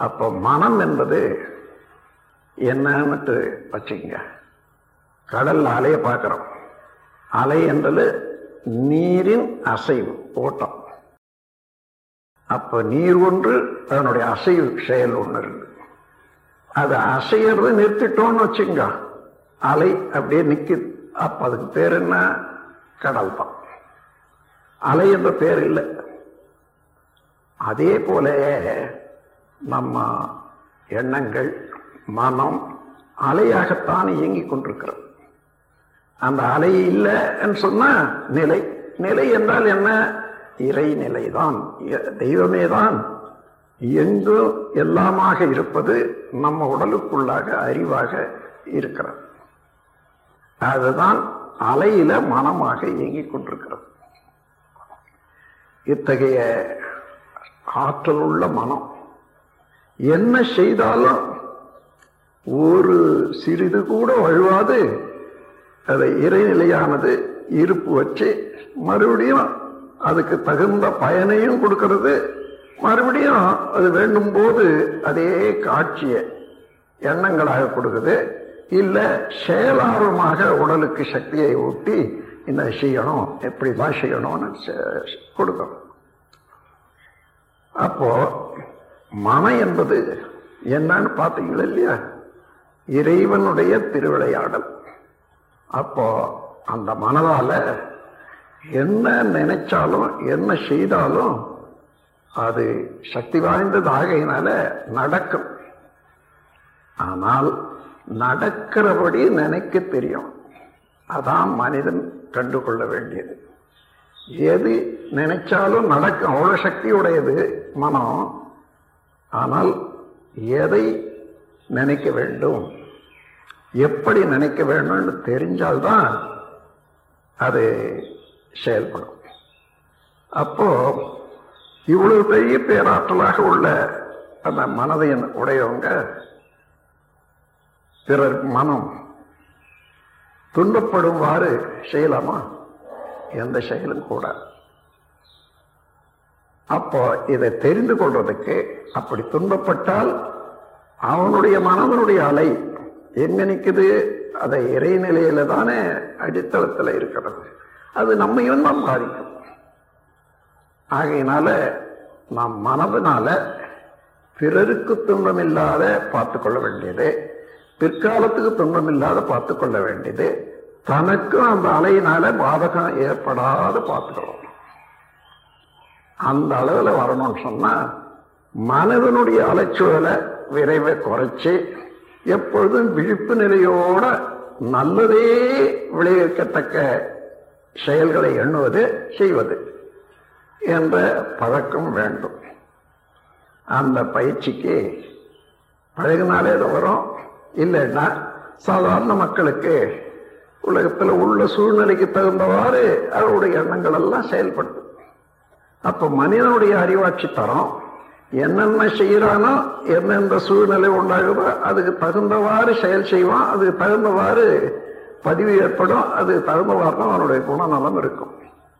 அப்போ மனம் என்பது என்னன்னு வச்சுக்கங்க கடல் அலைய பார்க்கிறோம் அலை என்பது நீரின் அசைவு ஓட்டம் அப்ப நீர் ஒன்று அதனுடைய அசைவு செயல் ஒன்று இருக்கு அது அசையறத நிறுத்திட்டோம்னு வச்சுங்க அலை அப்படியே நிக்குது அப்ப அதுக்கு பேர் என்ன கடல் தான் அலை என்ற பேர் இல்லை அதே போல நம்ம எண்ணங்கள் மனம் அலையாகத்தான் இயங்கிக் கொண்டிருக்கிறது அந்த அலை இல்லைன்னு சொன்னா நிலை நிலை என்றால் என்ன இறை நிலைதான் தெய்வமே தான் எங்கும் எல்லாமாக இருப்பது நம்ம உடலுக்குள்ளாக அறிவாக இருக்கிறது அதுதான் அலையில மனமாக இயங்கிக் கொண்டிருக்கிறது இத்தகைய ஆற்றல் உள்ள மனம் என்ன செய்தாலும் ஒரு சிறிது கூட வழுவாது அதை இறைநிலையானது இருப்பு வச்சு மறுபடியும் அதுக்கு தகுந்த பயனையும் கொடுக்கிறது மறுபடியும் அது வேண்டும் போது அதே காட்சியை எண்ணங்களாக கொடுக்குது இல்ல செயலார்வமாக உடலுக்கு சக்தியை ஊட்டி இந்த செய்யணும் எப்படிதான் செய்யணும்னு கொடுக்கணும் அப்போ மனம் என்பது என்னன்னு பார்த்தீங்களா இல்லையா இறைவனுடைய திருவிளையாடல் அப்போ அந்த மனதால என்ன நினைச்சாலும் என்ன செய்தாலும் அது சக்தி வாய்ந்ததாகையினால நடக்கும் ஆனால் நடக்கிறபடி நினைக்க தெரியும் அதான் மனிதன் கண்டு கொள்ள வேண்டியது எது நினைச்சாலும் நடக்கும் அவ்வளவு சக்தி உடையது மனம் ஆனால் எதை நினைக்க வேண்டும் எப்படி நினைக்க வேண்டும்னு தெரிஞ்சால்தான் அது செயல்படும் அப்போ இவ்வளவு பெரிய பேராற்றலாக உள்ள அந்த மனதையின் உடையவங்க பிறர் மனம் துன்பப்படும்வாறு செய்யலாமா எந்த செயலும் கூட அப்போ இதை தெரிந்து கொள்றதுக்கு அப்படி துன்பப்பட்டால் அவனுடைய மனதனுடைய அலை எங்க நிக்குது அதை இறைநிலையில தானே அடித்தளத்தில் இருக்கிறது அது நம்மையும் தான் பாதிக்கும் ஆகையினால நாம் மனதினால பிறருக்கு துன்பம் இல்லாத பார்த்து கொள்ள வேண்டியது பிற்காலத்துக்கு துன்பம் இல்லாத பார்த்து கொள்ள வேண்டியது தனக்கும் அந்த அலையினால பாதகம் ஏற்படாத பார்த்துக்கணும் அந்த அளவுல வரணும்னு சொன்னா மனிதனுடைய அலைச்சூழலை விரைவை குறைச்சு எப்பொழுதும் விழிப்பு நிலையோட நல்லதே விளைவிக்கத்தக்க செயல்களை எண்ணுவது செய்வது என்ற பழக்கம் வேண்டும் அந்த பயிற்சிக்கு பழகினாலே அது வரும் இல்லைன்னா சாதாரண மக்களுக்கு உலகத்தில் உள்ள சூழ்நிலைக்கு தகுந்தவாறு அவருடைய எண்ணங்கள் எல்லாம் செயல்படுது அப்ப மனிதனுடைய அறிவாட்சி தரம் என்னென்ன செய்யறானோ எந்தெந்த சூழ்நிலை உண்டாகுதோ அதுக்கு தகுந்தவாறு செயல் செய்வான் அதுக்கு தகுந்தவாறு பதிவு ஏற்படும் அதுக்கு தகுந்தவாறு தான் அவனுடைய குணநலம் இருக்கும்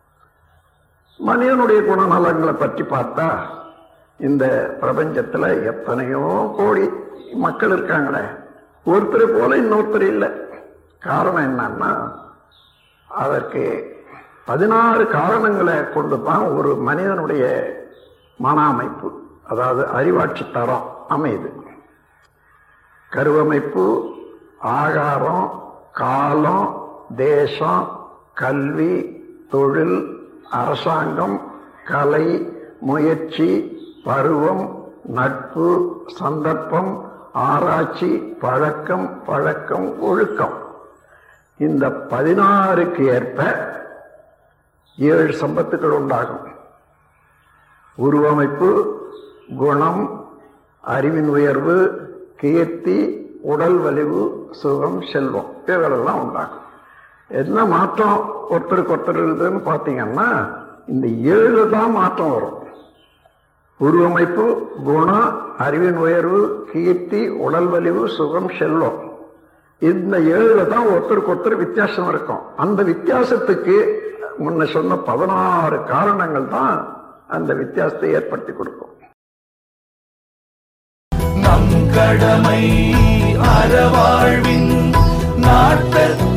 மனிதனுடைய குணநலங்களை பற்றி பார்த்தா இந்த பிரபஞ்சத்துல எத்தனையோ கோடி மக்கள் இருக்காங்களே ஒருத்தர் போல இன்னொருத்தர் இல்லை காரணம் என்னன்னா அதற்கு பதினாறு காரணங்களை கொண்டு தான் ஒரு மனிதனுடைய மன அமைப்பு அதாவது அறிவாட்சி தரம் அமையுது கருவமைப்பு ஆகாரம் காலம் தேசம் கல்வி தொழில் அரசாங்கம் கலை முயற்சி பருவம் நட்பு சந்தர்ப்பம் ஆராய்ச்சி பழக்கம் பழக்கம் ஒழுக்கம் இந்த பதினாறுக்கு ஏற்ப ஏழு சம்பத்துக்கள் உண்டாகும் உருவமைப்பு குணம் அறிவின் உயர்வு கீர்த்தி உடல் வலிவு சுகம் செல்வம் இவைகளெல்லாம் உண்டாகும் என்ன மாற்றம் ஒருத்தருக்கு ஒருத்தர் இருக்குதுன்னு பார்த்தீங்கன்னா இந்த ஏழு தான் மாற்றம் வரும் உருவமைப்பு குணம் அறிவின் உயர்வு கீர்த்தி உடல் வலிவு சுகம் செல்வம் இந்த ஏழுல தான் ஒருத்தருக்கு ஒருத்தர் வித்தியாசம் இருக்கும் அந்த வித்தியாசத்துக்கு முன்ன சொன்ன பதினாறு காரணங்கள் தான் அந்த வித்தியாசத்தை ஏற்படுத்தி கொடுக்கும் கடமை அறவாழ்வின் நாட்டத்